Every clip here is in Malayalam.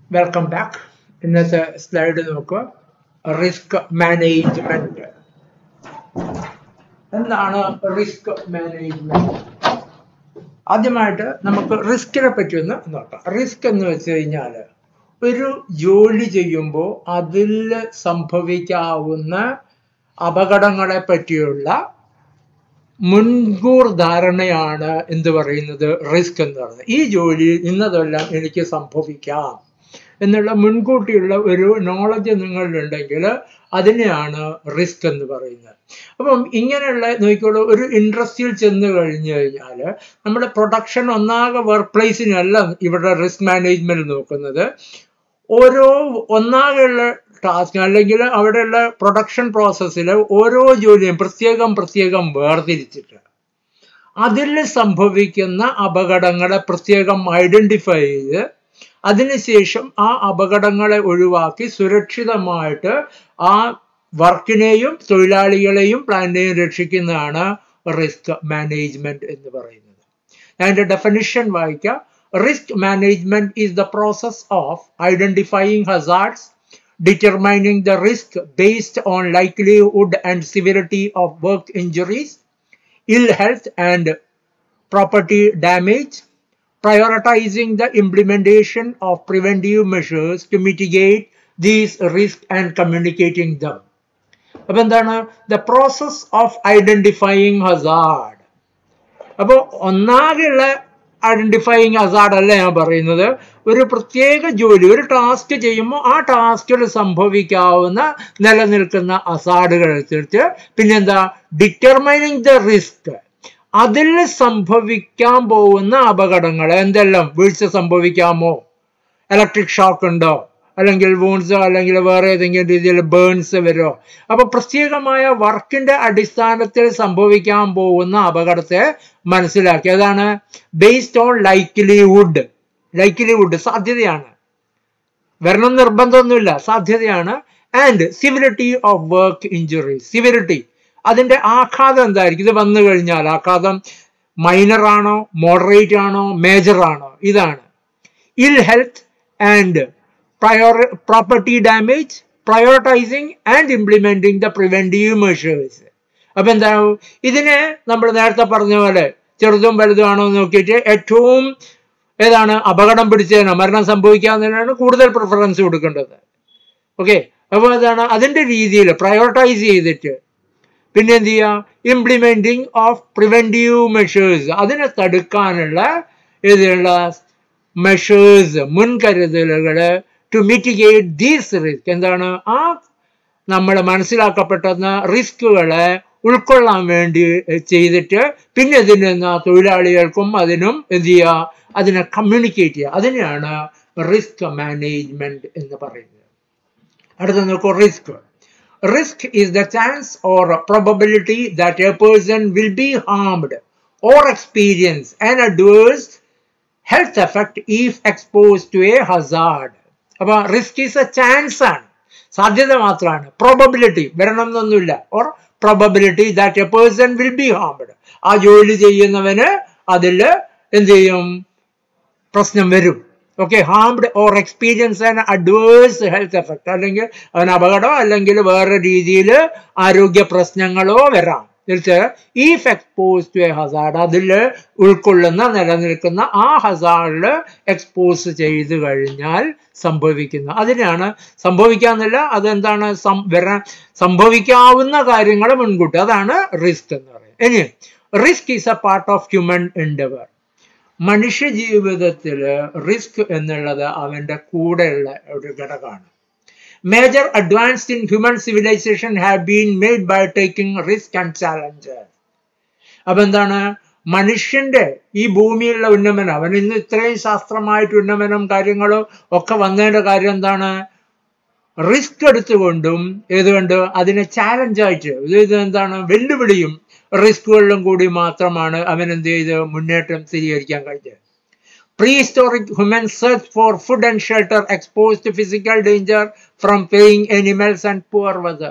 വെൽക്കം ബാക്ക് ഇന്നത്തെ സ്ലൈഡ് നോക്കുക റിസ്ക് മാനേജ്മെന്റ് എന്താണ് റിസ്ക് മാനേജ്മെന്റ് ആദ്യമായിട്ട് നമുക്ക് റിസ്കിനെ പറ്റി ഒന്ന് നോക്കാം റിസ്ക് എന്ന് വെച്ച് കഴിഞ്ഞാൽ ഒരു ജോലി ചെയ്യുമ്പോൾ അതിൽ സംഭവിക്കാവുന്ന അപകടങ്ങളെ പറ്റിയുള്ള മുൻകൂർ ധാരണയാണ് എന്ത് പറയുന്നത് റിസ്ക് എന്ന് പറയുന്നത് ഈ ജോലി ഇന്നതെല്ലാം എനിക്ക് സംഭവിക്കാം എന്നുള്ള മുൻകൂട്ടിയുള്ള ഒരു നോളജ് നിങ്ങളിലുണ്ടെങ്കിൽ അതിനെയാണ് റിസ്ക് എന്ന് പറയുന്നത് അപ്പം ഇങ്ങനെയുള്ള നോക്കിക്കോളൂ ഒരു ഇൻഡസ്ട്രിയിൽ ചെന്ന് കഴിഞ്ഞു കഴിഞ്ഞാൽ നമ്മുടെ പ്രൊഡക്ഷൻ ഒന്നാകെ വർക്ക് പ്ലേസിനല്ല ഇവിടെ റിസ്ക് മാനേജ്മെന്റ് നോക്കുന്നത് ഓരോ ഒന്നാകെയുള്ള ടാസ്ക് അല്ലെങ്കിൽ അവിടെയുള്ള പ്രൊഡക്ഷൻ പ്രോസസ്സിൽ ഓരോ ജോലിയും പ്രത്യേകം പ്രത്യേകം വേർതിരിച്ചിട്ട് അതിൽ സംഭവിക്കുന്ന അപകടങ്ങളെ പ്രത്യേകം ഐഡന്റിഫൈ ചെയ്ത് അതിനുശേഷം ആ അപകടങ്ങളെ ഒഴിവാക്കി സുരക്ഷിതമായിട്ട് ആ വർക്കിനെയും തൊഴിലാളികളെയും പ്ലാന്റിനെയും രക്ഷിക്കുന്നതാണ് റിസ്ക് മാനേജ്മെന്റ് എന്ന് പറയുന്നത് ഞാൻ എൻ്റെ ഡെഫിനിഷൻ വായിക്കാം risk management is the process of identifying hazards determining the risk based on likelihood and severity of work injuries, ill health and property damage, prioritizing the implementation of preventive measures to mitigate these risks and communicating them. അപ്പൊ എന്താണ് the process of identifying hazard അപ്പോൾ ഒന്നാകെയുള്ള ഐഡന്റിഫൈയിങ് ഹസാർഡ് അല്ല ഞാൻ പറയുന്നത് ഒരു പ്രത്യേക ജോലി ഒരു ടാസ്ക് ചെയ്യുമ്പോൾ ആ ടാസ്കിൽ സംഭവിക്കാവുന്ന നിലനിൽക്കുന്ന അസാഡുകൾ എടുത്തിട്ട് പിന്നെന്താ ഡിറ്റർമൈനിങ് ദ റിസ്ക് അതിൽ സംഭവിക്കാൻ പോകുന്ന അപകടങ്ങൾ എന്തെല്ലാം വീഴ്ച സംഭവിക്കാമോ ഇലക്ട്രിക് ഷോക്ക് ഉണ്ടോ അല്ലെങ്കിൽ വൂൺസോ അല്ലെങ്കിൽ വേറെ ഏതെങ്കിലും രീതിയിൽ ബേൺസ് വരുമോ അപ്പൊ പ്രത്യേകമായ വർക്കിന്റെ അടിസ്ഥാനത്തിൽ സംഭവിക്കാൻ പോകുന്ന അപകടത്തെ മനസ്സിലാക്കി അതാണ് ബേസ്ഡ് ഓൺ ലൈക്ലിഹുഡ് ലൈക്ലിഹുഡ് സാധ്യതയാണ് വരണം നിർബന്ധമൊന്നുമില്ല സാധ്യതയാണ് and severity of work injury severity അതിന്റെ ആഘാതം എന്തായിരിക്കും ഇത് വന്നു കഴിഞ്ഞാൽ ആഘാതം മൈനർ ആണോ മോഡറേറ്റ് ആണോ മേജർ ആണോ ഇതാണ് ill health and prior property damage, prioritizing and implementing the preventive measures. അപ്പൊ എന്താവും ഇതിനെ നമ്മൾ നേരത്തെ പറഞ്ഞ പോലെ ചെറുതും വലുതുമാണോ നോക്കിയിട്ട് ഏറ്റവും ഏതാണ് അപകടം പിടിച്ചതിനോ മരണം സംഭവിക്കാവുന്നതിനാണ് കൂടുതൽ പ്രിഫറൻസ് കൊടുക്കേണ്ടത് ഓക്കെ അപ്പോൾ അതാണ് അതിൻ്റെ രീതിയിൽ പ്രയോറിറ്റൈസ് ചെയ്തിട്ട് പിന്നെ എന്ത് ചെയ്യുക ഇംപ്ലിമെന്റിങ് ഓഫ് പ്രിവെന്റീവ് മെഷേഴ്സ് അതിനെ തടുക്കാനുള്ള ഇതിലുള്ള മെഷേഴ്സ് മുൻകരുതലുകൾ ടു മിറ്റിഗേറ്റ് ദീസ് റിസ്ക് എന്താണ് ആ നമ്മൾ മനസ്സിലാക്കപ്പെട്ടെന്ന റിസ്കുകളെ ഉൾക്കൊള്ളാൻ വേണ്ടി ചെയ്തിട്ട് പിന്നെ ഇതിൽ നിന്ന് തൊഴിലാളികൾക്കും അതിനും എന്ത് ചെയ്യുക അതിനെ കമ്മ്യൂണിക്കേറ്റ് ചെയ്യുക അതിനെയാണ് റിസ്ക് മാനേജ്മെന്റ് എന്ന് പറയുന്നത് അടുത്ത നോക്കൂ risk risk is the chance or probability that a person will be harmed or experience and adverse health effect if expose to a hazard അപ്പൊ റിസ്ക് ഈസ് എ ചാൻസ് ആണ് സാധ്യത മാത്രമാണ് പ്രോബബിലിറ്റി വരണം എന്നൊന്നുമില്ല or probability that a person will be harmed ആ ജോലി ചെയ്യുന്നവന് അതിൽ എന്ത് ചെയ്യും പ്രശ്നം വരും okay harmed or experience and adverse health effect അല്ലെങ്കിൽ അവന് അപകടം അല്ലെങ്കിൽ വേറെ രീതിയിൽ ആരോഗ്യ പ്രശ്നങ്ങളോ വരാം if expose to a hazard അതിൽ ഉൾക്കൊള്ളുന്ന നിലനിൽക്കുന്ന ആ ഹസാർഡിൽ എക്സ്പോസ് ചെയ്ത് കഴിഞ്ഞാൽ സംഭവിക്കുന്ന അതിനാണ് സംഭവിക്കാന്നില്ല അതെന്താണ് വരാൻ സംഭവിക്കാവുന്ന കാര്യങ്ങൾ മുൻകൂട്ടി അതാണ് റിസ്ക് എന്ന് പറയുന്നത് ഇനി risk is a part of human endeavour മനുഷ്യ ജീവിതത്തിൽ റിസ്ക് എന്നുള്ളത് അവൻ്റെ കൂടെയുള്ള ഒരു ഘടകമാണ് major advanced in human civilization have been made by taking risk and challenges അപ്പൊ എന്താണ് മനുഷ്യന്റെ ഈ ഭൂമിയിലുള്ള ഉന്നമനം അവൻ ഇന്ന് ഇത്രയും ശാസ്ത്രമായിട്ട് ഉന്നമനം കാര്യങ്ങളും ഒക്കെ വന്നതിന്റെ കാര്യം എന്താണ് റിസ്ക് എടുത്തുകൊണ്ടും ഏതുകൊണ്ട് അതിനെ ചാലഞ്ചായിട്ട് ഇത് എന്താണ് വെല്ലുവിളിയും റിസ്കുകളിലും കൂടി മാത്രമാണ് അവൻ എന്ത് ചെയ്ത് മുന്നേറ്റം സ്ഥിരീകരിക്കാൻ കഴിഞ്ഞത് prehistoric humans searched for food and shelter exposed to physical danger from preying animals and poor weather.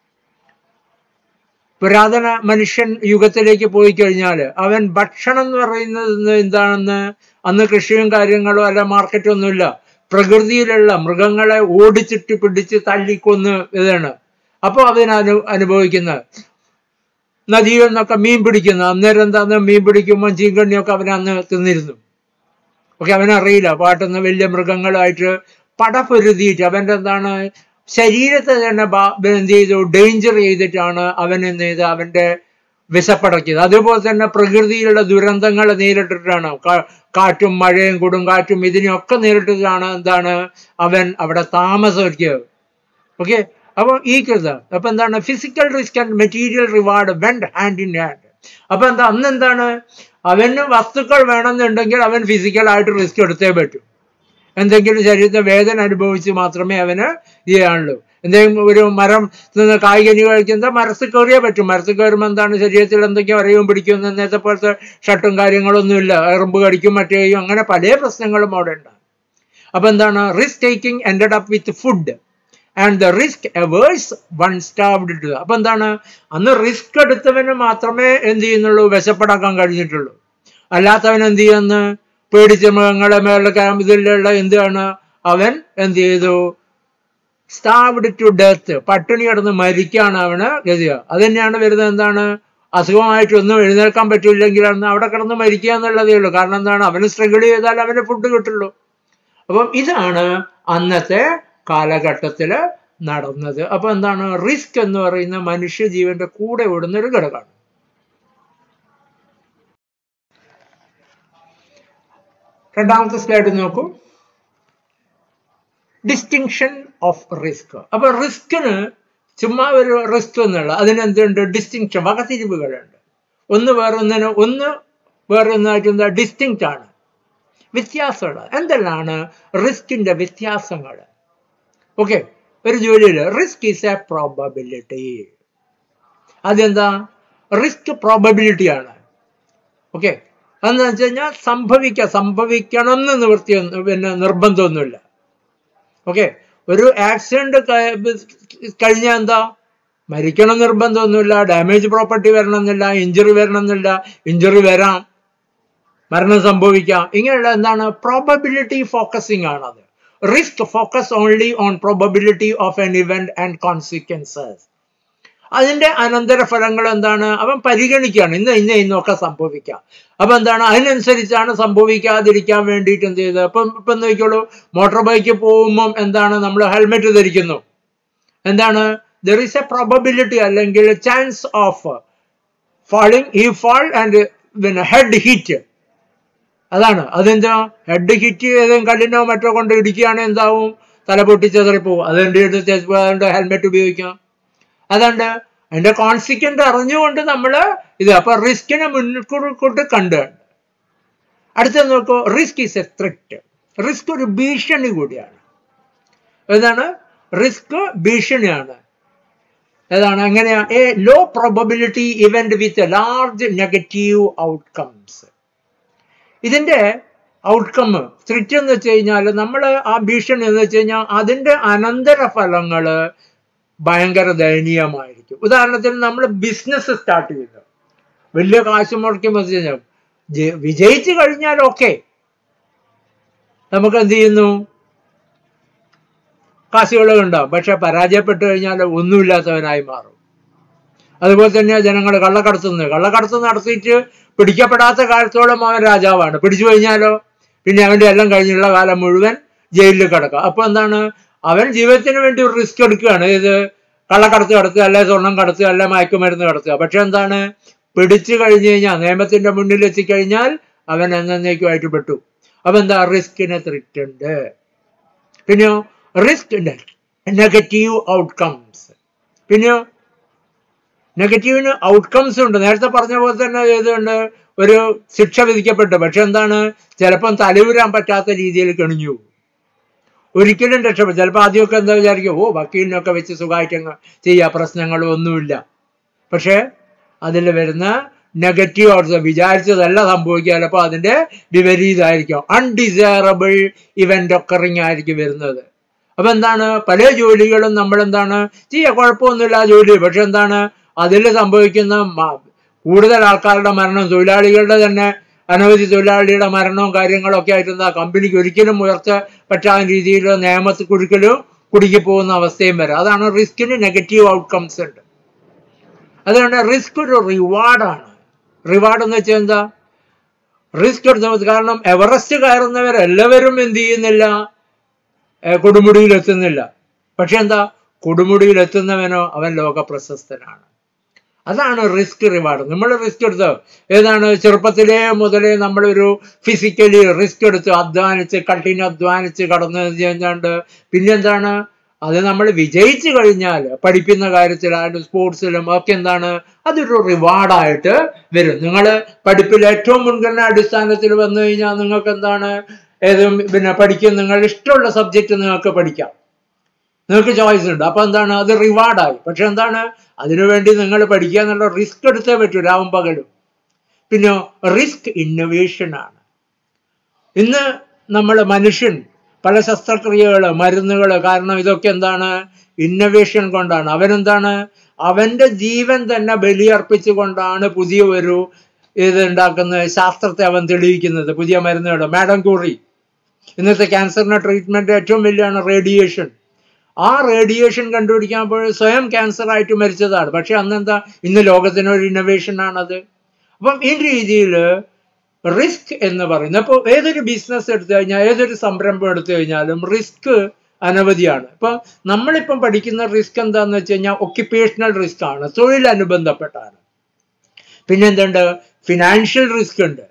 പുരാതന മനുഷ്യൻ യുഗത്തിലേക്ക് പോയി കഴിഞ്ഞാൽ അവൻ ഭക്ഷണം എന്ന് പറയുന്നത് എന്താണെന്ന് അന്ന് കൃഷിയും കാര്യങ്ങളും അല്ല മാർക്കറ്റൊന്നുമില്ല പ്രകൃതിയിലുള്ള മൃഗങ്ങളെ ഓടിച്ചിട്ട് പിടിച്ച് തല്ലിക്കൊന്ന് ഇതാണ് അപ്പോൾ അതിന് അനു അനുഭവിക്കുന്നത് നദിയിൽ നിന്നൊക്കെ മീൻ പിടിക്കുന്നു അന്നേരം എന്താന്ന് മീൻ പിടിക്കുമ്പോൾ ചീങ്കണ്ണിയൊക്കെ അവൻ അന്ന് തിന്നിരുന്നു ഓക്കെ അവനറിയില്ല പാട്ടുന്ന വലിയ മൃഗങ്ങളായിട്ട് പടപൊരുതിയിട്ട് അവൻ്റെ എന്താണ് ശരീരത്തെ തന്നെ ബാ- എന്ത് ചെയ്തു ഡേഞ്ചർ ചെയ്തിട്ടാണ് അവൻ എന്ത് ചെയ്ത് അവൻ്റെ വിശപ്പടക്കിയത് അതുപോലെ തന്നെ പ്രകൃതിയിലുള്ള ദുരന്തങ്ങൾ നേരിട്ടിട്ടാണ് കാ- കാറ്റും മഴയും കൊടുങ്കാറ്റും ഇതിനെയൊക്കെ നേരിട്ടിട്ടാണ് എന്താണ് അവൻ അവിടെ താമസിക്കുന്നത് ഓക്കെ അപ്പോൾ ഈ കൃത അപ്പൊ എന്താണ് physical risk and material reward went hand in hand അപ്പൊ എന്താ അന്ന് എന്താണ് അവന് വസ്തുക്കൾ വേണമെന്നുണ്ടെങ്കിൽ അവൻ ഫിസിക്കലായിട്ട് റിസ്ക് എടുത്തേ പറ്റൂ എന്തെങ്കിലും ശരീരത്തെ വേദന അനുഭവിച്ച് മാത്രമേ അവന് ചെയ്യാനുള്ളൂ എന്തെങ്കിലും ഒരു മരം നിന്ന് കായ്കനി കഴിക്കുന്നത് മരത്തിൽ കയറിയേ പറ്റും മരത്തിൽ കയറുമ്പോൾ എന്താണ് ശരീരത്തിൽ എന്തൊക്കെയോ അറിയും പിടിക്കും നേരത്തെ പോലത്തെ ഷർട്ടും കാര്യങ്ങളൊന്നുമില്ല എറുമ്പ് കടിക്കും മറ്റേ ചെയ്യും അങ്ങനെ പല പ്രശ്നങ്ങളും അവിടെ ഉണ്ട് അപ്പൊ എന്താണ് risk taking ended up with food and the risk averse one starved to അപ്പൊ എന്താണ് അന്ന് റിസ്ക് എടുത്തവന് മാത്രമേ എന്ത് ചെയ്യുന്നുള്ളൂ വിശപ്പടക്കാൻ കഴിഞ്ഞിട്ടുള്ളൂ അല്ലാത്തവൻ എന്ത് ചെയ്യുന്നു പേടിച്ച മൃഗങ്ങളെ മേളിൽ ഇതിലുള്ള എന്താണ് അവൻ എന്ത് ചെയ്തു സ്റ്റാബ്ഡ് ടു ഡെത്ത് പട്ടിണി കിടന്ന് മരിക്കാണ് അവന് ഗതിക അത് തന്നെയാണ് വരുന്നത് എന്താണ് അസുഖമായിട്ടൊന്നും എഴുന്നേൽക്കാൻ പറ്റില്ലെങ്കിൽ അന്ന് അവിടെ കിടന്ന് മരിക്കുക എന്നുള്ളതേ ഉള്ളൂ കാരണം എന്താണ് അവന് സ്ട്രഗിൾ ചെയ്താൽ അവന് ഫുഡ് കിട്ടുള്ളൂ അപ്പം ഇതാണ് അന്നത്തെ കാലഘട്ടത്തിൽ നടന്നത് അപ്പൊ എന്താണ് റിസ്ക് എന്ന് പറയുന്ന മനുഷ്യ ജീവന്റെ കൂടെ ഓടുന്ന ഒരു ഘടകമാണ് രണ്ടാമത്തെ സ്ലൈഡ് നോക്കൂ ഡിസ്റ്റിങ്ഷൻ ഓഫ് റിസ്ക് അപ്പൊ റിസ്കിന് ചുമ്മാ ഒരു റിസ്ക് എന്നുള്ള അതിനെന്തുണ്ട് ഡിസ്റ്റിങ്ഷൻ വകതിരിവുകളുണ്ട് ഒന്ന് വേറൊന്നിന് ഒന്ന് വേറൊന്നായിട്ട് എന്താ ഡിസ്റ്റിങ്റ്റ് ആണ് വ്യത്യാസങ്ങൾ എന്തെല്ലാണ് റിസ്കിന്റെ വ്യത്യാസങ്ങൾ ഓക്കെ ഒരു ജോലിയിൽ റിസ്ക് ഈസ് എ പ്രോബബിലിറ്റി അതെന്താ റിസ്ക് പ്രോബബിലിറ്റി ആണ് ഓക്കെ അതെന്ന് വെച്ച് കഴിഞ്ഞാൽ സംഭവിക്കുക സംഭവിക്കണം എന്ന് നിവൃത്തി പിന്നെ നിർബന്ധമൊന്നുമില്ല ഓക്കെ ഒരു ആക്സിഡന്റ് കഴിഞ്ഞാൽ എന്താ മരിക്കണം നിർബന്ധമൊന്നുമില്ല ഡാമേജ് പ്രോപ്പർട്ടി വരണം എന്നില്ല ഇഞ്ചുറി വരണം എന്നില്ല ഇഞ്ചുറി വരാം മരണം സംഭവിക്കാം ഇങ്ങനെയുള്ള എന്താണ് പ്രോബബിലിറ്റി ഫോക്കസിങ് ആണത് risk focus only on probability of an event and consequences അതിന്റെ അനന്തരഫലങ്ങൾ എന്താണ് അവൻ പരിഗണിക്കുകയാണ് ഇന്ന് ഇന്ന് ഇന്നൊക്കെ സംഭവിക്കാം അപ്പൊ എന്താണ് അതിനനുസരിച്ചാണ് സംഭവിക്കാതിരിക്കാൻ വേണ്ടിയിട്ട് എന്ത് ചെയ്തത് അപ്പം ഇപ്പം നോക്കിക്കോളൂ മോട്ടോർ ബൈക്ക് പോകുമ്പം എന്താണ് നമ്മൾ ഹെൽമെറ്റ് ധരിക്കുന്നു എന്താണ് ദർ ഈസ് എ പ്രോബബിലിറ്റി അല്ലെങ്കിൽ ചാൻസ് ഓഫ് ഫാളിങ് ഈ ഫാൾ ആൻഡ് പിന്നെ ഹെഡ് ഹിറ്റ് അതാണ് അതെന്താ ഹെഡ് ഹിറ്റ് ഏതെങ്കിലും കല്ലിനോ മറ്റോ കൊണ്ട് ഇടിക്കുകയാണെങ്കിൽ എന്താവും തല പൊട്ടിച്ചെതറിപ്പോവും അതിൻ്റെ അടുത്ത് ഹെൽമെറ്റ് ഉപയോഗിക്കാം അതുകൊണ്ട് അതിന്റെ കോൺസിക്വന്റ് അറിഞ്ഞുകൊണ്ട് നമ്മൾ ഇത് അപ്പൊ റിസ്കിനെ മുൻകൂട്ടി കണ്ട് അടുത്ത നോക്കൂ risk is a threat risk ഒരു ഭീഷണി കൂടിയാണ് എന്താണ് റിസ്ക് ഭീഷണിയാണ് ഏതാണ് എങ്ങനെയാ a low probability event with large negative outcomes ഇതിന്റെ ഔട്ട്കം ത്രിറ്റ് എന്ന് വെച്ച് കഴിഞ്ഞാൽ നമ്മൾ ആ ഭീഷണി എന്ന് വെച്ച് കഴിഞ്ഞാൽ അതിന്റെ അനന്തരഫലങ്ങള് ഭയങ്കര ദയനീയമായിരിക്കും ഉദാഹരണത്തിന് നമ്മൾ ബിസിനസ് സ്റ്റാർട്ട് ചെയ്യുന്നു വലിയ കാശ് മുടക്കുമ്പോൾ കഴിഞ്ഞാൽ വിജയിച്ചു കഴിഞ്ഞാൽ ഓക്കെ നമുക്ക് എന്ത് ചെയ്യുന്നു കാശുകൾ ഉണ്ടാവും പക്ഷെ പരാജയപ്പെട്ടു കഴിഞ്ഞാൽ ഒന്നുമില്ലാത്തവനായി മാറും അതുപോലെ തന്നെ ജനങ്ങൾ കള്ളക്കടത്തുന്നത് കള്ളക്കടത്ത് നടത്തിയിട്ട് പിടിക്കപ്പെടാത്ത കാലത്തോളം അവൻ രാജാവാണ് പിടിച്ചു കഴിഞ്ഞാലോ പിന്നെ അവന്റെ എല്ലാം കഴിഞ്ഞുള്ള കാലം മുഴുവൻ ജയിലിൽ കിടക്കുക അപ്പൊ എന്താണ് അവൻ ജീവിതത്തിന് വേണ്ടി ഒരു റിസ്ക് എടുക്കുകയാണ് ഇത് കള്ളക്കടത്ത് കടത്തുക അല്ലെ സ്വർണം കടത്തുക അല്ലെ മയക്കുമരുന്ന് കടത്തുക പക്ഷെ എന്താണ് പിടിച്ചു കഴിഞ്ഞു കഴിഞ്ഞാൽ നിയമത്തിന്റെ മുന്നിൽ എത്തിക്കഴിഞ്ഞാൽ അവൻ എന്നേക്കുമായിട്ട് പെട്ടു അപ്പൊ എന്താ റിസ്കിന് ത്രിറ്റ് ഉണ്ട് പിന്നെയോ റിസ്ക് നെഗറ്റീവ് ഔട്ട്കംസ് പിന്നെയോ നെഗറ്റീവിന് ഔട്ട്കംസ് ഉണ്ട് നേരത്തെ പറഞ്ഞ പോലെ തന്നെ ഏതുണ്ട് ഒരു ശിക്ഷ വിധിക്കപ്പെട്ടു പക്ഷെ എന്താണ് ചിലപ്പം തലയുരാൻ പറ്റാത്ത രീതിയിൽ കണിഞ്ഞു ഒരിക്കലും രക്ഷപ്പെട്ടു ചിലപ്പോൾ ആദ്യമൊക്കെ എന്താ വിചാരിക്കും ഓ വക്കീലിനൊക്കെ വെച്ച് സുഖമായിട്ട് അങ്ങ് ചെയ്യാം പ്രശ്നങ്ങളും ഒന്നുമില്ല പക്ഷേ അതിൽ വരുന്ന നെഗറ്റീവ് ഓർഡർ വിചാരിച്ചതല്ല സംഭവിക്കുക ചിലപ്പോൾ അതിന്റെ വിപരീതമായിരിക്കും അൺഡിസയറബിൾ ഇവന്റ് ഒക്കറിങ് ആയിരിക്കും വരുന്നത് അപ്പൊ എന്താണ് പല ജോലികളും നമ്മൾ എന്താണ് ചെയ്യാം കുഴപ്പമൊന്നുമില്ല ആ ജോലി പക്ഷെ എന്താണ് അതിൽ സംഭവിക്കുന്ന കൂടുതൽ ആൾക്കാരുടെ മരണം തൊഴിലാളികളുടെ തന്നെ അനവധി തൊഴിലാളിയുടെ മരണവും കാര്യങ്ങളും ഒക്കെ ആയിട്ട് എന്താ കമ്പനിക്ക് ഒരിക്കലും ഉയർച്ച പറ്റാത്ത രീതിയിൽ നിയമത്തിൽ കുടുക്കലും കുടുക്കി പോകുന്ന അവസ്ഥയും വരാം അതാണ് റിസ്കിന് നെഗറ്റീവ് ഔട്ട്കംസ് ഉണ്ട് അതുകൊണ്ട് റിസ്ക് ഒരു റിവാർഡാണ് റിവാർഡ് എന്ന് വെച്ചാൽ എന്താ റിസ്ക് എടുത്ത കാരണം എവറസ്റ്റ് കയറുന്നവരെല്ലാവരും എന്ത് ചെയ്യുന്നില്ല ഏർ കൊടുമുടിയിൽ എത്തുന്നില്ല പക്ഷെ എന്താ കൊടുമുടിയിൽ എത്തുന്നവനോ അവൻ ലോക പ്രശസ്തനാണ് അതാണ് റിസ്ക് റിവാർഡ് നമ്മൾ റിസ്ക് എടുത്ത് ഏതാണ് ചെറുപ്പത്തിലേ മുതലേ നമ്മളൊരു ഫിസിക്കലി റിസ്ക് എടുത്ത് അധ്വാനിച്ച് കഠിന അധ്വാനിച്ച് കടന്നു കഴിഞ്ഞാണ്ട് പിന്നെന്താണ് അത് നമ്മൾ വിജയിച്ചു കഴിഞ്ഞാൽ പഠിക്കുന്ന കാര്യത്തിലായാലും സ്പോർട്സിലും ഒക്കെ എന്താണ് അതൊരു റിവാർഡായിട്ട് വരും നിങ്ങൾ പഠിപ്പിൽ ഏറ്റവും മുൻഗണന അടിസ്ഥാനത്തിൽ വന്നു കഴിഞ്ഞാൽ നിങ്ങൾക്ക് എന്താണ് ഏതും പിന്നെ പഠിക്കും നിങ്ങൾ ഇഷ്ടമുള്ള സബ്ജക്റ്റ് നിങ്ങൾക്ക് പഠിക്കാം നിങ്ങൾക്ക് ചോയ്സ് ഉണ്ട് അപ്പൊ എന്താണ് അത് റിവാർഡായി പക്ഷെ എന്താണ് അതിനുവേണ്ടി നിങ്ങൾ പഠിക്കുക എന്നുള്ള റിസ്ക് എടുത്തേ പറ്റൂ രാവും പകലും പിന്നെ റിസ്ക് ഇന്നൊവേഷൻ ആണ് ഇന്ന് നമ്മൾ മനുഷ്യൻ പല ശസ്ത്രക്രിയകൾ മരുന്നുകൾ കാരണം ഇതൊക്കെ എന്താണ് ഇന്നൊവേഷൻ കൊണ്ടാണ് അവനെന്താണ് അവന്റെ ജീവൻ തന്നെ ബലിയർപ്പിച്ചുകൊണ്ടാണ് പുതിയ ഒരു ഇത് ഉണ്ടാക്കുന്ന ശാസ്ത്രത്തെ അവൻ തെളിയിക്കുന്നത് പുതിയ മരുന്നുകൾ മാഡം കൂറി ഇന്നത്തെ ക്യാൻസറിന്റെ ട്രീറ്റ്മെന്റ് ഏറ്റവും വലിയാണ് റേഡിയേഷൻ ആ റേഡിയേഷൻ കണ്ടുപിടിക്കാൻ പോയി സ്വയം ക്യാൻസർ ആയിട്ട് മരിച്ചതാണ് പക്ഷെ അന്നെന്താ ഇന്ന് ലോകത്തിന് ഒരു ഇന്നോവേഷൻ ആണത് അപ്പം ഈ രീതിയിൽ റിസ്ക് എന്ന് പറയുന്നത് അപ്പോൾ ഏതൊരു ബിസിനസ് എടുത്തു കഴിഞ്ഞാൽ ഏതൊരു സംരംഭം എടുത്തു കഴിഞ്ഞാലും റിസ്ക് അനവധിയാണ് ഇപ്പം നമ്മളിപ്പം പഠിക്കുന്ന റിസ്ക് എന്താന്ന് വെച്ച് കഴിഞ്ഞാൽ ഒക്യുപ്പേഷണൽ റിസ്ക് ആണ് തൊഴിലനുബന്ധപ്പെട്ടാണ് പിന്നെ എന്തുണ്ട് ഫിനാൻഷ്യൽ റിസ്ക് ഉണ്ട്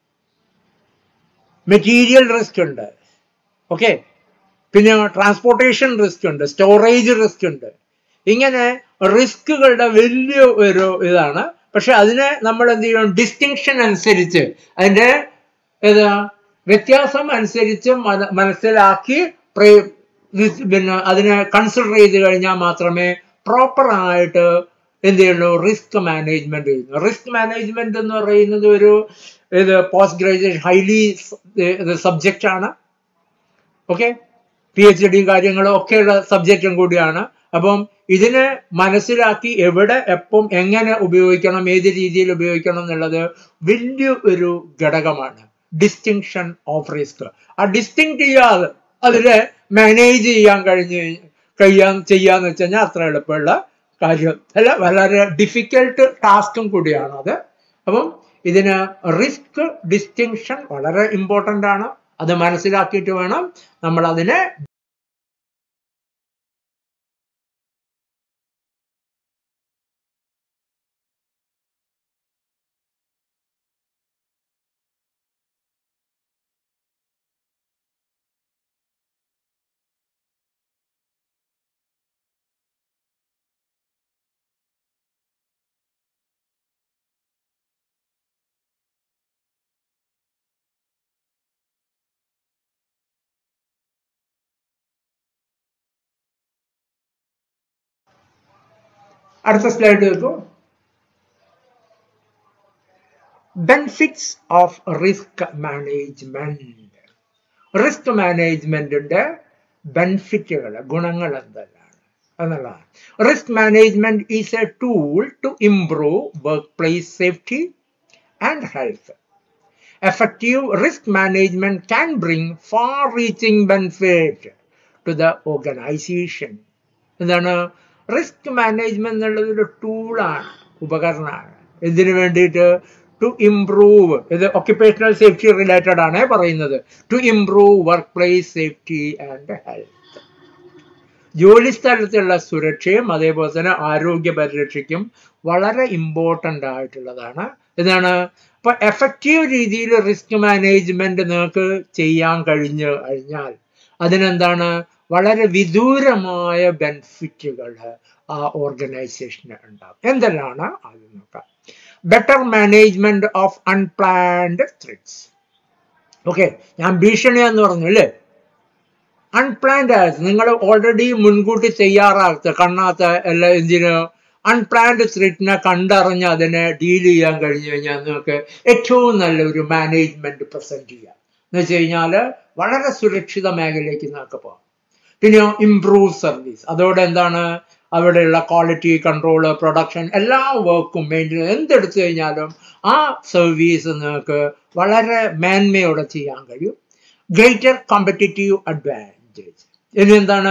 മെറ്റീരിയൽ റിസ്ക് ഉണ്ട് ഓക്കെ പിന്നെ ട്രാൻസ്പോർട്ടേഷൻ റിസ്ക് ഉണ്ട് സ്റ്റോറേജ് റിസ്ക് ഉണ്ട് ഇങ്ങനെ റിസ്കുകളുടെ വലിയ ഒരു ഇതാണ് പക്ഷെ അതിനെ നമ്മൾ എന്ത് ചെയ്യണം ഡിസ്റ്റിങ്ഷൻ അനുസരിച്ച് അതിന്റെ ഏതാ വ്യത്യാസം അനുസരിച്ച് മന- മനസ്സിലാക്കി പ്രേ- ഇത് പിന്നെ അതിനെ കൺസിഡർ ചെയ്ത് കഴിഞ്ഞാൽ മാത്രമേ പ്രോപ്പർ ആയിട്ട് എന്ത് ചെയ്യുള്ളൂ റിസ്ക് മാനേജ്മെന്റ് ചെയ്യുന്നു റിസ്ക് മാനേജ്മെന്റ് എന്ന് പറയുന്നത് ഒരു ഇത് പോസ്റ്റ് ഗ്രാജുവേഷൻ ഹൈലി സബ്ജക്റ്റ് ആണ് ഓക്കെ പി എച്ച് ഡി കാര്യങ്ങളും ഒക്കെയുള്ള സബ്ജക്റ്റും കൂടിയാണ് അപ്പം ഇതിനെ മനസ്സിലാക്കി എവിടെ എപ്പം എങ്ങനെ ഉപയോഗിക്കണം ഏത് രീതിയിൽ ഉപയോഗിക്കണം എന്നുള്ളത് വലിയ ഒരു ഘടകമാണ് ഡിസ്റ്റിങ്ഷൻ ഓഫ് റിസ്ക് ആ ഡിസ്റ്റിങ് ചെയ്യാതെ അതിനെ മാനേജ് ചെയ്യാൻ കഴിഞ്ഞ് കഴിയാൻ ചെയ്യാന്ന് വെച്ച് കഴിഞ്ഞാൽ അത്ര എളുപ്പമുള്ള കാര്യം അല്ല വളരെ ഡിഫിക്കൽട്ട് ടാസ്കും കൂടിയാണ് അത് അപ്പം ഇതിന് റിസ്ക് ഡിസ്റ്റിങ്ഷൻ വളരെ ഇമ്പോർട്ടൻ്റ് ആണ് അത് മനസ്സിലാക്കിയിട്ട് വേണം നമ്മൾ അതിനെ അടുത്ത സ്ലൈഡ് നോക്കൂ benefits of risk management risk മാനേജ്മെന്റിന്റെ ബെനിഫിറ്റുകൾ ഗുണങ്ങൾ എന്തെല്ലാം എന്നുള്ളതാണ് risk management is a tool to improve workplace safety and health effective risk management can bring far reaching benefit to the organization എന്താണ് റിസ്ക് മാനേജ്മെന്റ് എന്നുള്ളത് ഒരു ടൂളാണ് ഉപകരണമാണ് ഇതിനു വേണ്ടിയിട്ട് ടു ഇംപ്രൂവ് ഇത് ഒക്യുപ്പേഷണൽ സേഫ്റ്റി റിലേറ്റഡ് ആണ് പറയുന്നത് to improve workplace safety and health ജോലി സ്ഥലത്തുള്ള സുരക്ഷയും അതേപോലെ തന്നെ ആരോഗ്യ പരിരക്ഷയ്ക്കും വളരെ ഇമ്പോർട്ടൻ്റ് ആയിട്ടുള്ളതാണ് ഇതാണ് അപ്പൊ എഫക്റ്റീവ് രീതിയിൽ റിസ്ക് മാനേജ്മെന്റ് നിങ്ങൾക്ക് ചെയ്യാൻ കഴിഞ്ഞു കഴിഞ്ഞാൽ അതിനെന്താണ് വളരെ വിദൂരമായ ബെനിഫിറ്റുകൾ ആ ഓർഗനൈസേഷന് ഉണ്ടാവും എന്തെല്ലാണ് അത് നോക്കാം better management of unplanned threats okay ഞാൻ ഭീഷണി എന്ന് പറഞ്ഞു അല്ലേ അൺപ്ലാൻഡ് ആയത് നിങ്ങൾ ഓൾറെഡി മുൻകൂട്ടി തയ്യാറാത്ത കണ്ണാത്ത എല്ലാ എന്തിന് അൺപ്ലാൻഡ് ത്രെറ്റിനെ കണ്ടറിഞ്ഞ് അതിനെ ഡീൽ ചെയ്യാൻ കഴിഞ്ഞു കഴിഞ്ഞാൽ നിങ്ങൾക്ക് ഏറ്റവും നല്ലൊരു മാനേജ്മെന്റ് പ്രസന്റ് ചെയ്യാം എന്ന് വെച്ച് കഴിഞ്ഞാൽ വളരെ സുരക്ഷിത മേഖലയിലേക്ക് നിങ്ങൾക്ക് പോകാം പിന്നെ ഇംപ്രൂവ് സർവീസ് അതോടെ എന്താണ് അവിടെയുള്ള ക്വാളിറ്റി കൺട്രോൾ പ്രൊഡക്ഷൻ എല്ലാ വർക്കും മെയിൻ്റെനൻസ് എന്തെടുത്തു കഴിഞ്ഞാലും ആ സർവീസ് നിങ്ങൾക്ക് വളരെ മേന്മയോടെ ചെയ്യാൻ കഴിയും ഗ്രേറ്റർ കോമ്പറ്റേറ്റീവ് അഡ്വാൻറ്റേജ് ഇനി എന്താണ്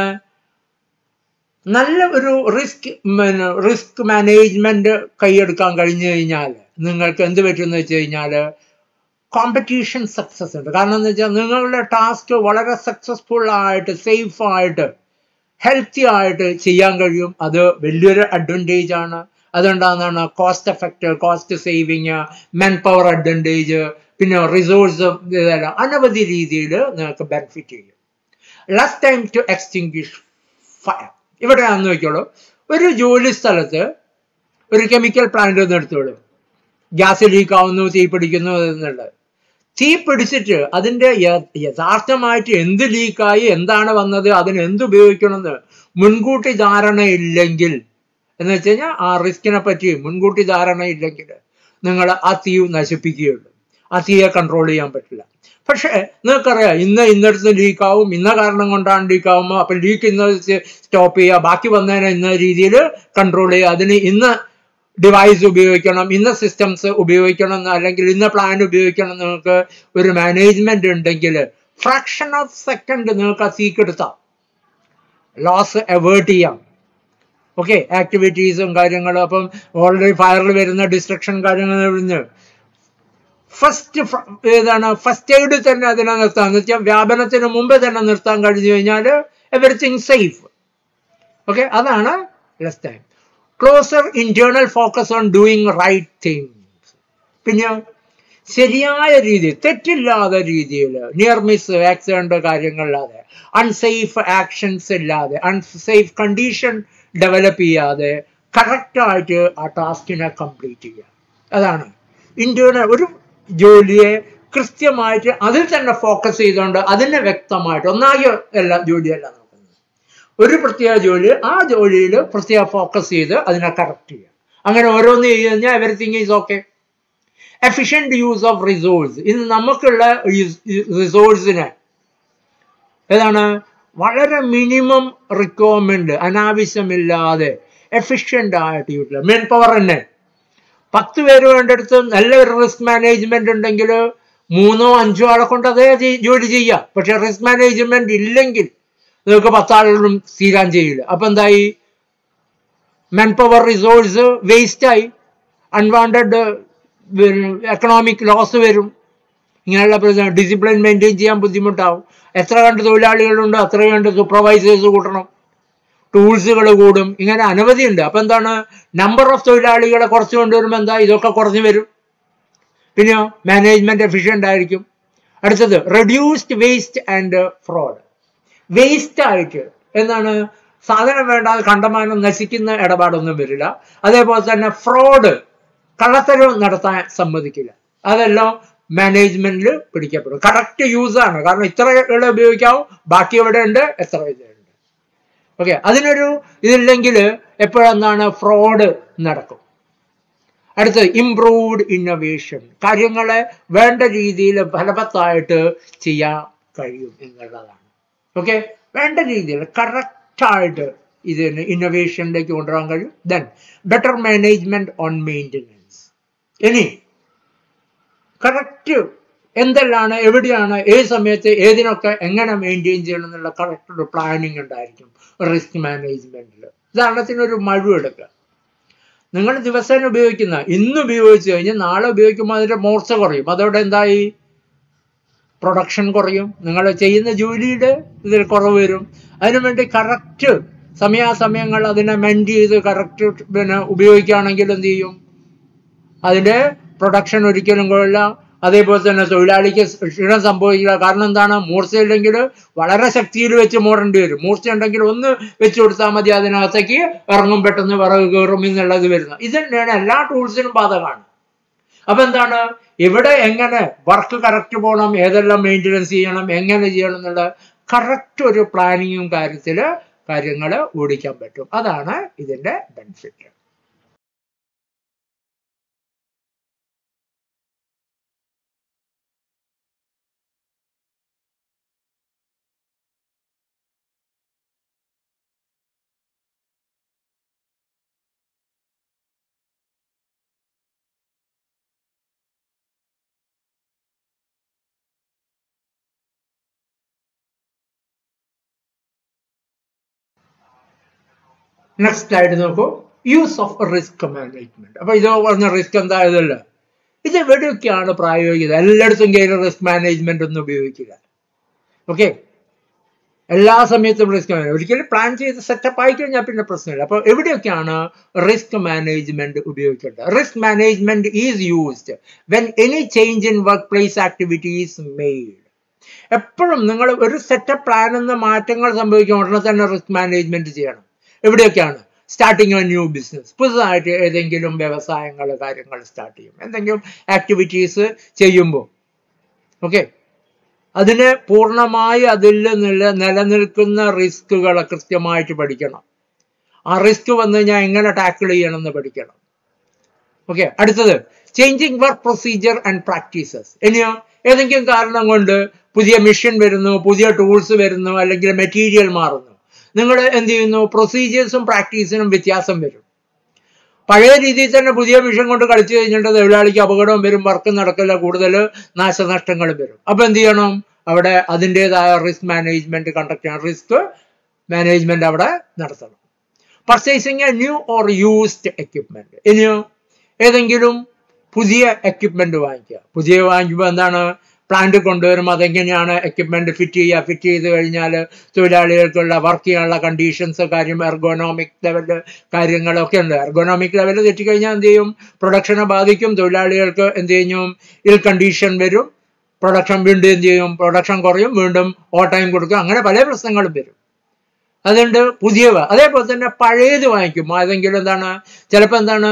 നല്ല ഒരു റിസ്ക് റിസ്ക് മാനേജ്മെന്റ് കൈയെടുക്കാൻ കഴിഞ്ഞു കഴിഞ്ഞാൽ നിങ്ങൾക്ക് എന്ത് പറ്റുമെന്ന് വെച്ച് കഴിഞ്ഞാൽ കോമ്പറ്റീഷൻ സക്സസ് ഉണ്ട് കാരണം എന്ന് വെച്ചാൽ നിങ്ങളുടെ ടാസ്ക് വളരെ സക്സസ്ഫുൾ ആയിട്ട് സേഫ് ആയിട്ട് ഹെൽത്തി ആയിട്ട് ചെയ്യാൻ കഴിയും അത് വലിയൊരു അഡ്വാൻറ്റേജ് ആണ് അതുകൊണ്ടാണ് cost effect cost saving manpower advantage പിന്നെ റിസോഴ്സ് ഇതെല്ലാം അനവധി രീതിയിൽ നിങ്ങൾക്ക് ബെനിഫിറ്റ് ചെയ്യും last time to extinguish fire ഇവിടെ ആണെന്ന് നോക്കിയോളൂ ഒരു ജോലി സ്ഥലത്ത് ഒരു കെമിക്കൽ പ്ലാന്റ് ഒന്ന് എടുത്തോളൂ ഗ്യാസ് ലീക്ക് ആവുന്നു തീ പിടിക്കുന്നു എന്നുള്ളത് തീ പിടിച്ചിട്ട് അതിന്റെ യഥാർത്ഥമായിട്ട് എന്ത് ലീക്കായി എന്താണ് വന്നത് അതിന് എന്ത് ഉപയോഗിക്കണമെന്ന് മുൻകൂട്ടി ധാരണയില്ലെങ്കിൽ എന്ന് വെച്ച് കഴിഞ്ഞാൽ ആ റിസ്കിനെ പറ്റി മുൻകൂട്ടി ധാരണയില്ലെങ്കിൽ നിങ്ങൾ ആ തീ നശിപ്പിക്കുകയുള്ളൂ ആ തീയെ കൺട്രോൾ ചെയ്യാൻ പറ്റില്ല പക്ഷേ നിങ്ങൾക്കറിയാം ഇന്ന് ഇന്നടുത്ത് ലീക്കാവും ഇന്ന കാരണം കൊണ്ടാണ് ലീക്കാവുമ്പോൾ അപ്പം ലീക്ക് ഇന്ന് സ്റ്റോപ്പ് ചെയ്യുക ബാക്കി വന്നതിനെ ഇന്ന രീതിയിൽ കൺട്രോൾ ചെയ്യുക അതിന് ഇന്ന് ഡിവൈസ് ഉപയോഗിക്കണം ഇന്ന സിസ്റ്റംസ് ഉപയോഗിക്കണം എന്ന് അല്ലെങ്കിൽ ഇന്ന പ്ലാൻ ഉപയോഗിക്കണം എന്ന് നിങ്ങൾക്ക് ഒരു മാനേജ്മെന്റ് ഉണ്ടെങ്കിൽ ഫ്രാക്ഷൻ ഓഫ് സെക്കൻഡ് നിങ്ങൾക്ക് ആ സീക്കെടുത്താം ലോസ് അവോയ്ഡ് ചെയ്യാം ഓക്കെ ആക്ടിവിറ്റീസും കാര്യങ്ങളും അപ്പം ഓൾറെഡി ഫയറിൽ വരുന്ന ഡിസ്ട്രക്ഷൻ കാര്യങ്ങൾ വരുന്ന ഫസ്റ്റ് ഏതാണ് ഫസ്റ്റ് എയ്ഡ് തന്നെ അതിനെ നിർത്താൻ എന്ന് വെച്ചാൽ വ്യാപനത്തിന് മുമ്പ് തന്നെ നിർത്താൻ കഴിഞ്ഞു കഴിഞ്ഞാൽ എവറിത്തിങ് സേഫ് ഓക്കെ അതാണ് less time closer internal focus on doing right things പിന്നെ ശരിയായ രീതിയിൽ തെറ്റില്ലാത്ത രീതിയിൽ നിയർ മിസ് ആക്സിഡന്റ് കാര്യങ്ങളില്ലാതെ അൺസേഫ് ആക്ഷൻസ് ഇല്ലാതെ അൺസേഫ് കണ്ടീഷൻ ഡെവലപ്പ് ചെയ്യാതെ കറക്റ്റായിട്ട് ആ ടാസ്കിനെ കംപ്ലീറ്റ് ചെയ്യുക അതാണ് ഇന്റേണൽ ഒരു ജോലിയെ കൃത്യമായിട്ട് അതിൽ തന്നെ ഫോക്കസ് ചെയ്തുകൊണ്ട് അതിനെ വ്യക്തമായിട്ട് ഒന്നാകെ അല്ല ജോലിയല്ല നോക്കുന്നത് ഒരു പ്രത്യേക ജോലി ആ ജോലിയിൽ പ്രത്യേക ഫോക്കസ് ചെയ്ത് അതിനെ കറക്റ്റ് ചെയ്യുക അങ്ങനെ ഓരോന്ന് ചെയ്ത് കഴിഞ്ഞാൽ everything is okay efficient use of resource ഇന്ന് നമുക്കുള്ള റിസോഴ്സിനെ ഏതാണ് വളരെ മിനിമം റിക്വയർമെന്റ് അനാവശ്യമില്ലാതെ എഫിഷ്യൻ്റ് ആയിട്ട് യൂട്ടിലൈസ് മെൻ പവർ തന്നെ പത്ത് പേര് വേണ്ടടുത്ത് നല്ല ഒരു റിസ്ക് മാനേജ്മെന്റ് ഉണ്ടെങ്കിൽ മൂന്നോ അഞ്ചോ ആളെ കൊണ്ട് അതേ ജോലി ചെയ്യാം പക്ഷെ റിസ്ക് മാനേജ്മെന്റ് ഇല്ലെങ്കിൽ നിങ്ങൾക്ക് പത്താളുകളും തീരാൻ ചെയ്യില്ല അപ്പൊ എന്തായി മെൻ പവർ റിസോഴ്സ് വേസ്റ്റായി അൺവാണ്ടഡ് എക്കണോമിക് ലോസ് വരും ഇങ്ങനെയുള്ള പ്രശ്നം ഡിസിപ്ലിൻ മെയിൻറ്റെയിൻ ചെയ്യാൻ ബുദ്ധിമുട്ടാവും എത്ര കണ്ട് തൊഴിലാളികളുണ്ട് അത്ര കണ്ട് സൂപ്പർവൈസേഴ്സ് കൂട്ടണം ടൂൾസുകൾ കൂടും ഇങ്ങനെ അനവധി ഉണ്ട് അപ്പൊ എന്താണ് നമ്പർ ഓഫ് തൊഴിലാളികളെ കുറച്ച് കൊണ്ടുവരുമ്പോൾ എന്താ ഇതൊക്കെ കുറഞ്ഞു വരും പിന്നെയോ മാനേജ്മെന്റ് എഫിഷ്യൻ്റ് ആയിരിക്കും അടുത്തത് reduced waste and fraud waste ആയിട്ട് എന്താണ് സാധനം വേണ്ടാതെ കണ്ടമാനം നശിക്കുന്ന ഇടപാടൊന്നും വരില്ല അതേപോലെ തന്നെ ഫ്രോഡ് കള്ളത്തരം നടത്താൻ സമ്മതിക്കില്ല അതെല്ലാം മാനേജ്മെന്റിൽ പിടിക്കപ്പെടും കറക്റ്റ് യൂസ് ആണ് കാരണം ഇത്ര ഇവിടെ ഉപയോഗിക്കാവും ബാക്കി എവിടെ ഉണ്ട് എത്ര ഇതുണ്ട് ഓക്കെ അതിനൊരു ഇതില്ലെങ്കിൽ എപ്പോഴെന്താണ് ഫ്രോഡ് നടക്കും അടുത്തത് ഇംപ്രൂവ്ഡ് ഇന്നോവേഷൻ കാര്യങ്ങളെ വേണ്ട രീതിയിൽ ഫലവത്തായിട്ട് ചെയ്യാൻ കഴിയും എന്നുള്ളതാണ് ഓക്കെ വേണ്ട രീതിയിൽ കറക്റ്റായിട്ട് ഇതിന് ഇന്നോവേഷനിലേക്ക് കൊണ്ടുവരാൻ കഴിയും then better management on maintenance ഇനി കറക്റ്റ് എന്തെല്ലാണ് എവിടെയാണ് ഏത് സമയത്ത് ഏതിനൊക്കെ എങ്ങനെ മെയിൻറ്റെയിൻ ചെയ്യണം എന്നുള്ള കറക്റ്റ് ഒരു പ്ലാനിങ് ഉണ്ടായിരിക്കും റിസ്ക് മാനേജ്മെന്റിൽ ഉദാഹരണത്തിനൊരു മഴ എടുക്കുക നിങ്ങൾ ദിവസേന ഉപയോഗിക്കുന്ന ഇന്ന് ഉപയോഗിച്ച് കഴിഞ്ഞാൽ നാളെ ഉപയോഗിക്കുമ്പോൾ അതിന്റെ മൂർച്ച കുറയും അതോടെ എന്തായി പ്രൊഡക്ഷൻ കുറയും നിങ്ങൾ ചെയ്യുന്ന ജോലിയുടെ ഇതിൽ കുറവ് വരും അതിനുവേണ്ടി കറക്റ്റ് സമയാസമയങ്ങൾ അതിനെ മെൻറ്റ് ചെയ്ത് കറക്റ്റ് പിന്നെ ഉപയോഗിക്കുകയാണെങ്കിൽ എന്ത് ചെയ്യും അതിന്റെ പ്രൊഡക്ഷൻ ഒരിക്കലും കൊള്ളില്ല അതേപോലെ തന്നെ തൊഴിലാളിക്ക് ക്ഷീണം സംഭവിക്കില്ല കാരണം എന്താണ് മൂർച്ചയില്ലെങ്കിൽ വളരെ ശക്തിയിൽ വെച്ച് മൂടേണ്ടി വരും മൂർച്ച ഉണ്ടെങ്കിൽ ഒന്ന് വെച്ച് കൊടുത്താൽ മതി അതിനകത്തേക്ക് ഇറങ്ങും പെട്ടെന്ന് വിറക് കയറും എന്നുള്ളത് വരുന്നത് ഇത് തന്നെയാണ് എല്ലാ ടൂൾസിനും ബാധകമാണ് അപ്പൊ എന്താണ് ഇവിടെ എങ്ങനെ വർക്ക് കറക്റ്റ് പോകണം ഏതെല്ലാം മെയിൻ്റനൻസ് ചെയ്യണം എങ്ങനെ ചെയ്യണം എന്നുള്ള കറക്റ്റ് ഒരു പ്ലാനിങ്ങും കാര്യത്തിൽ കാര്യങ്ങൾ ഓടിക്കാൻ പറ്റും അതാണ് ഇതിന്റെ ബെനിഫിറ്റ് നെക്സ്റ്റ് സ്ലൈഡ് നോക്കൂ യൂസ് ഓഫ് റിസ്ക് മാനേജ്മെന്റ് അപ്പൊ ഇത് പറഞ്ഞ റിസ്ക് എന്താ ഇതല്ല ഇത് എവിടെയൊക്കെയാണ് പ്രായോഗികത എല്ലായിടത്തും കയറി റിസ്ക് മാനേജ്മെന്റ് ഒന്നും ഉപയോഗിക്കില്ല ഓക്കെ എല്ലാ സമയത്തും റിസ്ക് ഒരിക്കലും പ്ലാൻ ചെയ്ത് സെറ്റപ്പ് ആയി കഴിഞ്ഞാൽ പിന്നെ പ്രശ്നമില്ല അപ്പോൾ എവിടെയൊക്കെയാണ് റിസ്ക് മാനേജ്മെന്റ് ഉപയോഗിക്കേണ്ടത് risk management is used when any change in workplace activities made എപ്പോഴും നിങ്ങൾ ഒരു സെറ്റപ്പ് പ്ലാൻ എന്ന മാറ്റങ്ങൾ സംഭവിക്കും ഉടനെ തന്നെ റിസ്ക് മാനേജ്മെന്റ് ചെയ്യണം എവിടെയൊക്കെയാണ് സ്റ്റാർട്ടിങ് എ ന്യൂ ബിസിനസ് പുതുതായിട്ട് ഏതെങ്കിലും വ്യവസായങ്ങൾ കാര്യങ്ങൾ സ്റ്റാർട്ട് ചെയ്യും എന്തെങ്കിലും ആക്ടിവിറ്റീസ് ചെയ്യുമ്പോൾ ഓക്കെ അതിന് പൂർണ്ണമായി അതിൽ നില നിലനിൽക്കുന്ന റിസ്കുകൾ കൃത്യമായിട്ട് പഠിക്കണം ആ റിസ്ക് വന്നു കഴിഞ്ഞാൽ എങ്ങനെ ടാക്കിൾ ചെയ്യണം എന്ന് പഠിക്കണം ഓക്കെ അടുത്തത് changing work procedure and practices ഇനിയോ ഏതെങ്കിലും കാരണം കൊണ്ട് പുതിയ മിഷൻ വരുന്നു പുതിയ ടൂൾസ് വരുന്നു അല്ലെങ്കിൽ മെറ്റീരിയൽ മാറുന്നു നിങ്ങൾ എന്ത് ചെയ്യുന്നു പ്രൊസീജിയേഴ്സും പ്രാക്ടീസിനും വ്യത്യാസം വരും പഴയ രീതിയിൽ തന്നെ പുതിയ മിഷൻ കൊണ്ട് കളിച്ചു കഴിഞ്ഞിട്ട് തൊഴിലാളിക്ക് അപകടവും വരും വർക്ക് നടക്കില്ല കൂടുതൽ നാശനഷ്ടങ്ങളും വരും അപ്പൊ എന്ത് ചെയ്യണം അവിടെ അതിൻ്റെതായ റിസ്ക് മാനേജ്മെന്റ് കണ്ടക്ട് ചെയ്യണം റിസ്ക് മാനേജ്മെന്റ് അവിടെ നടത്തണം purchasing a new or used equipment ഇനിയോ ഏതെങ്കിലും പുതിയ എക്യുപ്മെന്റ് വാങ്ങിക്കുക പുതിയ വാങ്ങിക്കുമ്പോൾ എന്താണ് പ്ലാന്റ് കൊണ്ടുവരും അതെങ്ങനെയാണ് എക്യുപ്മെന്റ് ഫിറ്റ് ചെയ്യുക ഫിറ്റ് ചെയ്ത് കഴിഞ്ഞാൽ തൊഴിലാളികൾക്കുള്ള വർക്ക് ചെയ്യാനുള്ള കണ്ടീഷൻസ് കാര്യം എർഗോണോമിക് ലെവല് കാര്യങ്ങളൊക്കെ ഉണ്ട് എർഗോണോമിക് ലെവൽ തെറ്റിക്കഴിഞ്ഞാൽ എന്ത് ചെയ്യും പ്രൊഡക്ഷനെ ബാധിക്കും തൊഴിലാളികൾക്ക് എന്ത് ചെയ്യും ഇൽ കണ്ടീഷൻ വരും പ്രൊഡക്ഷൻ വീണ്ടും എന്ത് ചെയ്യും പ്രൊഡക്ഷൻ കുറയും വീണ്ടും ഓവർ ടൈം കൊടുക്കും അങ്ങനെ പല പ്രശ്നങ്ങളും വരും അതുകൊണ്ട് പുതിയവ അതേപോലെ തന്നെ പഴയത് വാങ്ങിക്കും ഏതെങ്കിലും എന്താണ് ചിലപ്പോൾ എന്താണ്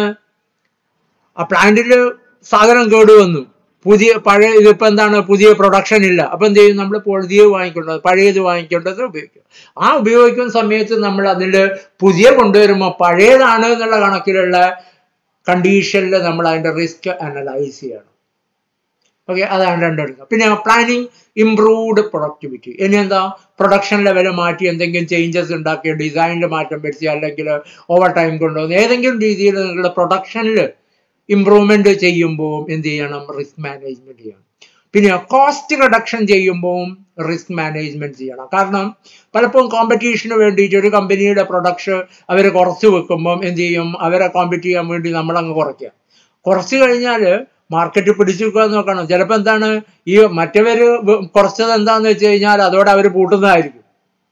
ആ പ്ലാന്റിൽ സാധനം കേടുവന്നു പുതിയ പഴയ ഇതിപ്പോൾ എന്താണ് പുതിയ പ്രൊഡക്ഷൻ ഇല്ല അപ്പം എന്ത് ചെയ്യും നമ്മൾ പുതിയത് വാങ്ങിക്കേണ്ടത് പഴയത് വാങ്ങിക്കേണ്ടത് ഉപയോഗിക്കും ആ ഉപയോഗിക്കുന്ന സമയത്ത് നമ്മൾ അതിൽ പുതിയ കൊണ്ടുവരുമ്പോൾ പഴയതാണ് എന്നുള്ള കണക്കിലുള്ള കണ്ടീഷനിൽ നമ്മൾ അതിൻ്റെ റിസ്ക് അനലൈസ് ചെയ്യണം ഓക്കെ അതാണ് രണ്ടെടുക്കുക പിന്നെ പ്ലാനിങ് ഇംപ്രൂവ്ഡ് പ്രൊഡക്ടിവിറ്റി ഇനി എന്താ പ്രൊഡക്ഷൻ ലെവൽ മാറ്റി എന്തെങ്കിലും ചേഞ്ചസ് ഉണ്ടാക്കി ഡിസൈനിൽ മാറ്റം വരുത്തി അല്ലെങ്കിൽ ഓവർ ടൈം കൊണ്ടുവന്ന് ഏതെങ്കിലും രീതിയിൽ നിങ്ങളുടെ പ്രൊഡക്ഷനിൽ ഇമ്പ്രൂവ്മെന്റ് ചെയ്യുമ്പോൾ എന്ത് ചെയ്യണം റിസ്ക് മാനേജ്മെന്റ് ചെയ്യണം പിന്നെ കോസ്റ്റ് റിഡക്ഷൻ ചെയ്യുമ്പോൾ റിസ്ക് മാനേജ്മെന്റ് ചെയ്യണം കാരണം പലപ്പോഴും കോമ്പറ്റീഷന് വേണ്ടിയിട്ട് ഒരു കമ്പനിയുടെ പ്രൊഡക്ഷൻ അവർ കുറച്ച് വെക്കുമ്പം എന്ത് ചെയ്യും അവരെ കോമ്പറ്റ് ചെയ്യാൻ വേണ്ടി നമ്മളങ്ങ് കുറയ്ക്കുക കുറച്ച് കഴിഞ്ഞാൽ മാർക്കറ്റ് പിടിച്ചു വെക്കുക നോക്കണം ചിലപ്പോൾ എന്താണ് ഈ മറ്റവര് കുറച്ചത് എന്താന്ന് വെച്ച് കഴിഞ്ഞാൽ അതോടെ അവർ പൂട്ടുന്നതായിരിക്കും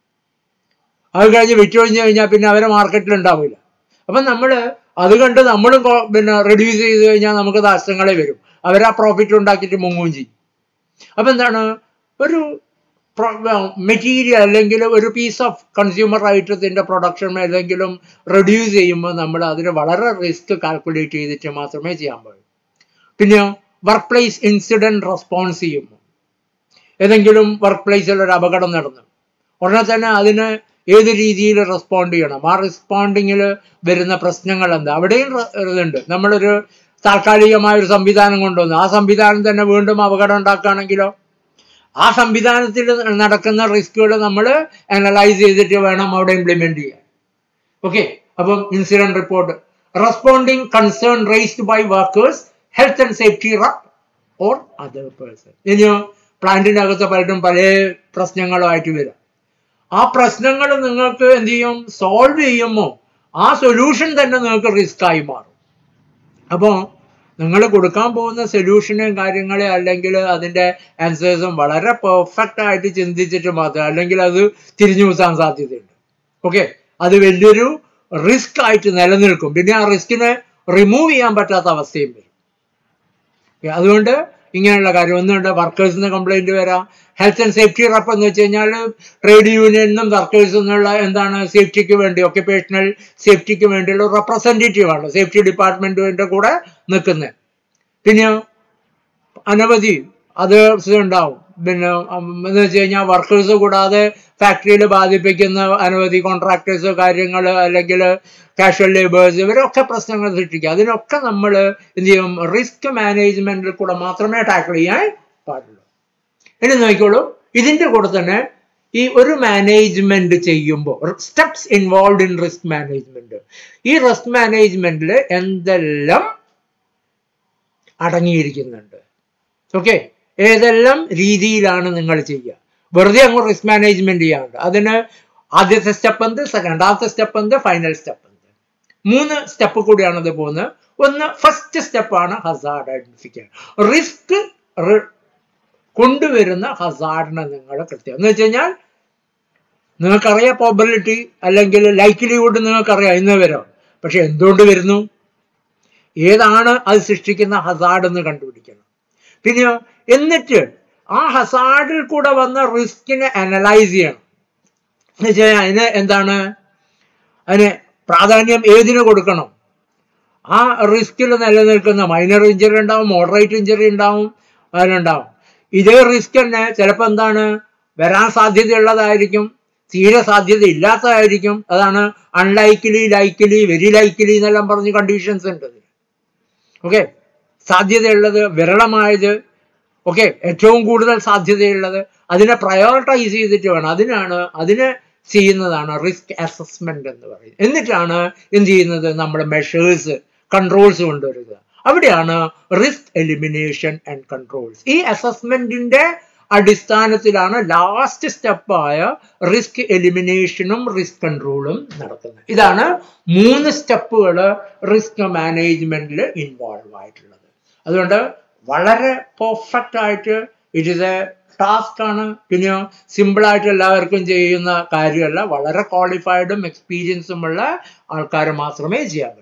അത് കഴിഞ്ഞ് വിറ്റൊഴിഞ്ഞു കഴിഞ്ഞാൽ പിന്നെ അവരെ മാർക്കറ്റിൽ ഉണ്ടാവില്ല അപ്പം നമ്മൾ അത് കണ്ട് നമ്മളും പിന്നെ റെഡ്യൂസ് ചെയ്ത് കഴിഞ്ഞാൽ നമുക്ക് നഷ്ടങ്ങളെ വരും അവർ ആ പ്രോഫിറ്റ് ഉണ്ടാക്കിയിട്ട് മുങ്ങുകയും ചെയ്യും അപ്പം എന്താണ് ഒരു മെറ്റീരിയൽ അല്ലെങ്കിൽ ഒരു പീസ് ഓഫ് കൺസ്യൂമർ ഐറ്റത്തിൻ്റെ പ്രൊഡക്ഷൻ ഏതെങ്കിലും റെഡ്യൂസ് ചെയ്യുമ്പോൾ നമ്മൾ അതിന് വളരെ റിസ്ക് കാൽക്കുലേറ്റ് ചെയ്തിട്ട് മാത്രമേ ചെയ്യാൻ പാടൂ പിന്നെ വർക്ക് പ്ലേസ് ഇൻസിഡൻറ്റ് റെസ്പോൺസ് ചെയ്യുമ്പോൾ ഏതെങ്കിലും വർക്ക് പ്ലേസിൽ ഒരു അപകടം നടന്നു ഉടനെ തന്നെ അതിന് ഏത് രീതിയിൽ റെസ്പോണ്ട് ചെയ്യണം ആ റെസ്പോണ്ടിങ്ങിൽ വരുന്ന പ്രശ്നങ്ങൾ എന്താ അവിടെയും ഇതുണ്ട് നമ്മളൊരു താൽക്കാലികമായ ഒരു സംവിധാനം കൊണ്ടുവന്നു ആ സംവിധാനം തന്നെ വീണ്ടും അപകടം ഉണ്ടാക്കുകയാണെങ്കിലോ ആ സംവിധാനത്തിൽ നടക്കുന്ന റിസ്കുകൾ നമ്മൾ അനലൈസ് ചെയ്തിട്ട് വേണം അവിടെ ഇംപ്ലിമെന്റ് ചെയ്യാൻ ഓക്കെ അപ്പം incident report responding concern raised by workers health and safety rep or other person ഇനിയോ പ്ലാന്റിൻ്റെ അകത്ത് പലരും പല പ്രശ്നങ്ങളുമായിട്ട് വരും ആ പ്രശ്നങ്ങൾ നിങ്ങൾക്ക് എന്ത് ചെയ്യും സോൾവ് ചെയ്യുമ്പോൾ ആ സൊല്യൂഷൻ തന്നെ നിങ്ങൾക്ക് റിസ്ക് ആയി മാറും അപ്പോൾ നിങ്ങൾ കൊടുക്കാൻ പോകുന്ന സൊല്യൂഷനും കാര്യങ്ങളെ അല്ലെങ്കിൽ അതിൻ്റെ ആൻസേഴ്സും വളരെ പെർഫെക്റ്റ് ആയിട്ട് ചിന്തിച്ചിട്ട് മാത്രം അല്ലെങ്കിൽ അത് തിരിഞ്ഞു കൂട്ടാൻ സാധ്യതയുണ്ട് ഓക്കെ അത് വലിയൊരു റിസ്ക് ആയിട്ട് നിലനിൽക്കും പിന്നെ ആ റിസ്കിനെ റിമൂവ് ചെയ്യാൻ പറ്റാത്ത അവസ്ഥയും വരും അതുകൊണ്ട് ഇങ്ങനെയുള്ള കാര്യം ഒന്നുണ്ട് വർക്കേഴ്സിന് കംപ്ലൈന്റ് വരാം ഹെൽത്ത് ആൻഡ് സേഫ്റ്റി റപ്പ് എന്ന് വെച്ച് കഴിഞ്ഞാൽ ട്രേഡ് യൂണിയനും വർക്കേഴ്സ് എന്നുള്ള എന്താണ് സേഫ്റ്റിക്ക് വേണ്ടി ഒക്യുപേഷണൽ സേഫ്റ്റിക്ക് വേണ്ടിയുള്ള റെപ്രസെൻറ്റേറ്റീവ് ആണ് സേഫ്റ്റി ഡിപ്പാർട്ട്മെന്റിന്റെ കൂടെ നിൽക്കുന്നത് പിന്നെ അനവധി അത് ഉണ്ടാവും പിന്നെ എന്ന് വെച്ച് കഴിഞ്ഞാൽ വർക്കേഴ്സ് കൂടാതെ ഫാക്ടറിയിൽ ബാധിപ്പിക്കുന്ന അനവധി കോൺട്രാക്ടേഴ്സ് കാര്യങ്ങൾ അല്ലെങ്കിൽ കാഷ്വൽ ലേബേഴ്സ് ഇവരൊക്കെ പ്രശ്നങ്ങൾ സൃഷ്ടിക്കുക അതിനൊക്കെ നമ്മൾ എന്ത് ചെയ്യും റിസ്ക് മാനേജ്മെന്റിൽ കൂടെ മാത്രമേ ടാക്കിൾ ചെയ്യാൻ പാടുള്ളൂ ഇനി നോക്കിക്കോളൂ ഇതിൻ്റെ കൂടെ തന്നെ ഈ ഒരു മാനേജ്മെന്റ് ചെയ്യുമ്പോൾ steps involve in risk management ഈ റിസ്ക് മാനേജ്മെന്റിൽ എന്തെല്ലാം അടങ്ങിയിരിക്കുന്നുണ്ട് ഓക്കെ ഏതെല്ലാം രീതിയിലാണ് നിങ്ങൾ ചെയ്യുക വെറുതെ അങ്ങ് റിസ്ക് മാനേജ്മെന്റ് ചെയ്യാറുണ്ട് അതിന് ആദ്യത്തെ സ്റ്റെപ്പ് എന്ത് രണ്ടാമത്തെ സ്റ്റെപ്പ് എന്ത് ഫൈനൽ സ്റ്റെപ്പ് എന്ത് മൂന്ന് സ്റ്റെപ്പ് കൂടിയാണ് ഇത് പോകുന്നത് ഒന്ന് ഫസ്റ്റ് സ്റ്റെപ്പാണ് ഹസാർഡ് ഐഡന്റിഫിക്കേഷൻ റിസ്ക് കൊണ്ടുവരുന്ന ഹസാർഡിനെ നിങ്ങൾ കൃത്യം എന്ന് വെച്ച് കഴിഞ്ഞാൽ നിങ്ങൾക്കറിയാം പ്രോബിലിറ്റി അല്ലെങ്കിൽ ലൈക്ലിഹുഡ് നിങ്ങൾക്കറിയാം ഇന്ന് വരും പക്ഷെ എന്തുകൊണ്ട് വരുന്നു ഏതാണ് അത് സൃഷ്ടിക്കുന്ന ഹസാർഡ് എന്ന് കണ്ടുപിടിക്കണം പിന്നെയോ എന്നിട്ട് ആ ഹസാർഡിൽ കൂടെ വന്ന റിസ്കിനെ അനലൈസ് ചെയ്യണം എന്ന് വെച്ച് കഴിഞ്ഞാൽ അതിന് എന്താണ് അതിന് പ്രാധാന്യം ഏതിന് കൊടുക്കണം ആ റിസ്കിൽ നിലനിൽക്കുന്ന മൈനർ ഇഞ്ചറി ഉണ്ടാവും മോഡറേറ്റ് ഇഞ്ചറി ഉണ്ടാവും അതിനുണ്ടാവും ഇതേ റിസ്ക് തന്നെ ചിലപ്പോൾ എന്താണ് വരാൻ സാധ്യതയുള്ളതായിരിക്കും തീരെ സാധ്യത ഇല്ലാത്തതായിരിക്കും അതാണ് അൺലൈക്കലി ലൈക്കലി വെരി ലൈക്കലി എന്നെല്ലാം പറഞ്ഞ് കണ്ടീഷൻസ് ഉണ്ട് ഓക്കെ സാധ്യതയുള്ളത് വിരളമായത് ഓക്കെ ഏറ്റവും കൂടുതൽ സാധ്യതയുള്ളത് അതിനെ പ്രയോറിറ്റൈസ് ചെയ്തിട്ട് വേണം അതിനാണ് അതിന് ചെയ്യുന്നതാണ് റിസ്ക് അസസ്മെന്റ് എന്ന് പറയുന്നത് എന്നിട്ടാണ് എന്ത് ചെയ്യുന്നത് നമ്മുടെ മെഷേഴ്സ് കൺട്രോൾസ് കൊണ്ടുവരിക അവിടെയാണ് റിസ്ക് എലിമിനേഷൻ ആൻഡ് കൺട്രോൾസ് ഈ അസസ്മെന്റിന്റെ അടിസ്ഥാനത്തിലാണ് ലാസ്റ്റ് സ്റ്റെപ്പായ റിസ്ക് എലിമിനേഷനും റിസ്ക് കൺട്രോളും നടക്കുന്നത് ഇതാണ് മൂന്ന് സ്റ്റെപ്പുകൾ റിസ്ക് മാനേജ്മെന്റിൽ ഇൻവോൾവ് ആയിട്ടുള്ളത് അതുകൊണ്ട് വളരെ പെർഫെക്റ്റ് ആയിട്ട് ഇറ്റ് ഇസ് എ ടാസ്ക് ആണ് പിന്നെയോ സിമ്പിൾ ആയിട്ട് എല്ലാവർക്കും ചെയ്യുന്ന കാര്യമല്ല വളരെ ക്വാളിഫൈഡും എക്സ്പീരിയൻസും ഉള്ള ആൾക്കാർ മാത്രമേ ചെയ്യാൻ പറ്റൂ